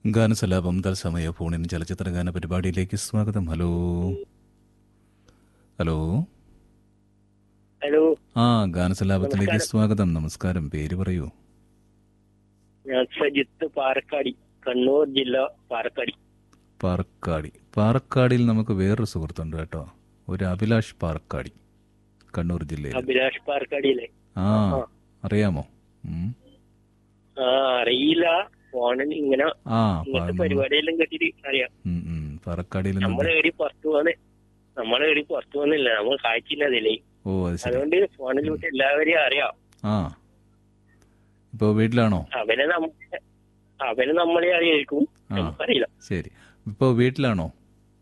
ഗാനസലാപം തത്സമയ ഫോണിൻ ചലച്ചിത്ര ഗാന പരിപാടിയിലേക്ക് സ്വാഗതം ഹലോ ഹലോ ഹലോ ആ ഗാനസലാപത്തിലേക്ക് നമസ്കാരം. സ്വാഗതം നമസ്കാരം പേര് പറയൂ ഞാൻ സജിത്ത് പാറക്കാടി കണ്ണൂർ ജില്ല പാറക്കാടി പാറക്കാടി പാറക്കാടിയിൽ നമുക്ക് വേറൊരു സുഹൃത്തുണ്ട് കേട്ടോ ഒരു അഭിലാഷ് പാറക്കാടി കണ്ണൂർ ജില്ലയിൽ അഭിലാഷ് പാറക്കാടിയിലെ ആ അറിയാമോ ഉം. ആ അറിയില്ല ഫോണിൽ ഇങ്ങനെ ആ ഇങ്ങനത്തെ പാ- പരിപാടിയെല്ലാം കേട്ടിട്ട് അറിയാം ഉം, ഉം. പാറക്കാടിയിൽ നിന്ന് നമ്മളെ ഏടി പുറത്തു പോന്ന് നമ്മളെ ഏടി പുറത്തു പോകുന്നില്ല നമ്മൾ കാഴ്ചയില്ല അതിലേ ഓ അത് ശരി അതുകൊണ്ട് ഫോണിലൂടെ എല്ലാവരെയും അറിയാം ആ ഇപ്പോ വീട്ടിലാണോ അവനെ നമ്മ അവന് നമ്മളെ അറിയായിരിക്കും ആ. നമുക്കറിയില്ല ശരി ഇപ്പോ വീട്ടിലാണോ